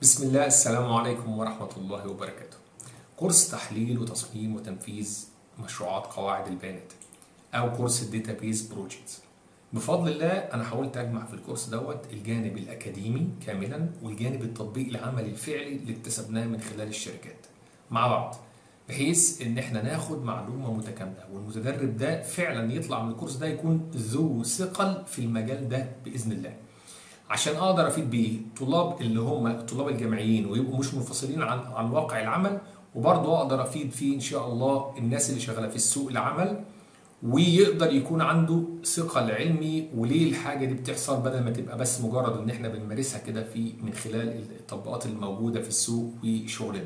بسم الله السلام عليكم ورحمة الله وبركاته كورس تحليل وتصميم وتنفيذ مشروعات قواعد البيانات أو كورس الداتابيز بروجيكتس بفضل الله أنا حاولت أجمع في الكورس دوت الجانب الأكاديمي كاملا والجانب التطبيقي العملي الفعلي اللي اكتسبناه من خلال الشركات مع بعض بحيث ان احنا ناخد معلومه متكامله والمتدرب ده فعلا يطلع من الكورس ده يكون ذو ثقل في المجال ده باذن الله عشان اقدر افيد بيه طلاب اللي هم الطلاب الجامعيين ويبقوا مش منفصلين عن عن واقع العمل وبرضه اقدر افيد فيه ان شاء الله الناس اللي شغاله في السوق العمل ويقدر يكون عنده ثقل علمي وليه الحاجه دي بتحصل بدل ما تبقى بس مجرد ان احنا بنمارسها كده في من خلال التطبيقات الموجوده في السوق وشغلنا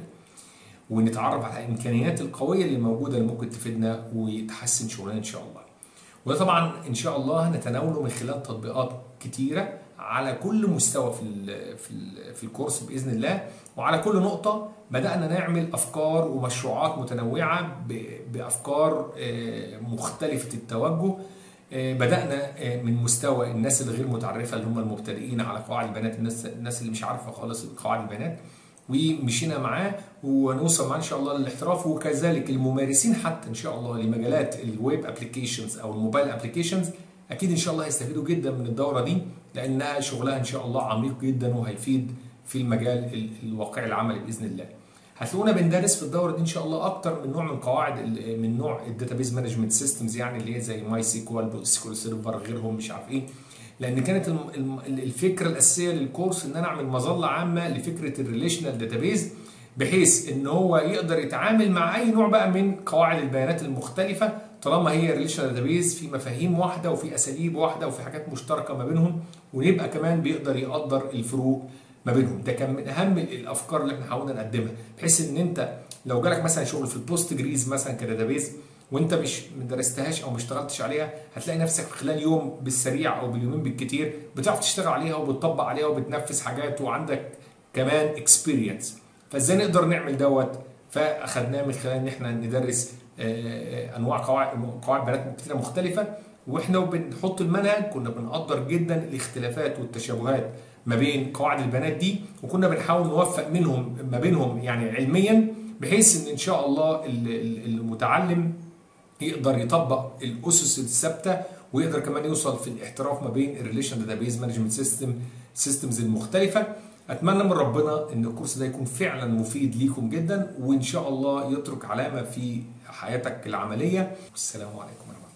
ونتعرف على الامكانيات القويه اللي موجوده اللي ممكن تفيدنا وتحسن شغلنا ان شاء الله وده طبعا ان شاء الله هنتناوله من خلال تطبيقات كتيره على كل مستوى في ال في ال في الكورس باذن الله وعلى كل نقطه بدانا نعمل افكار ومشروعات متنوعه بافكار مختلفه التوجه بدانا من مستوى الناس الغير متعرفه اللي هم المبتدئين على قواعد البيانات الناس الناس اللي مش عارفه خالص قواعد البيانات ومشينا معاه ونوصل معاه ان شاء الله للاحتراف وكذلك الممارسين حتى ان شاء الله لمجالات الويب ابلكيشنز او الموبايل ابلكيشنز اكيد ان شاء الله هيستفيدوا جدا من الدوره دي لانها شغلها ان شاء الله عميق جدا وهيفيد في المجال الواقعي العملي باذن الله. هتلاقونا بندرس في الدوره دي ان شاء الله اكتر من نوع من قواعد من نوع الداتابيز مانجمنت سيستمز يعني اللي هي زي ماي سيكوال سيكوال سيرفر غيرهم مش عارف ايه لان كانت الفكره الاساسيه للكورس ان انا اعمل مظله عامه لفكره الريليشنال داتابيز بحيث ان هو يقدر يتعامل مع اي نوع بقى من قواعد البيانات المختلفه طالما هي ريليشنال داتابيز في مفاهيم واحده وفي اساليب واحده وفي حاجات مشتركه ما بينهم ويبقى كمان بيقدر يقدر الفروق ما بينهم ده كان من اهم الافكار اللي احنا حاولنا نقدمها بحيث ان انت لو جالك مثلا شغل في البوست جريز مثلا كداتابيز وانت مش ما درستهاش او ما اشتغلتش عليها هتلاقي نفسك في خلال يوم بالسريع او باليومين بالكتير بتعرف تشتغل عليها وبتطبق عليها وبتنفذ حاجات وعندك كمان اكسبيرينس فازاي نقدر نعمل دوت فاخدناه من خلال ان احنا ندرس انواع قواعد قواعد بيانات كتيره مختلفه واحنا بنحط المنهج كنا بنقدر جدا الاختلافات والتشابهات ما بين قواعد البيانات دي وكنا بنحاول نوفق منهم ما بينهم يعني علميا بحيث ان ان شاء الله المتعلم يقدر يطبق الاسس الثابته ويقدر كمان يوصل في الاحتراف ما بين الريليشن داتابيز مانجمنت سيستم سيستمز المختلفه اتمنى من ربنا ان الكورس ده يكون فعلا مفيد ليكم جدا وان شاء الله يترك علامه في حياتك العمليه والسلام عليكم ورحمه الله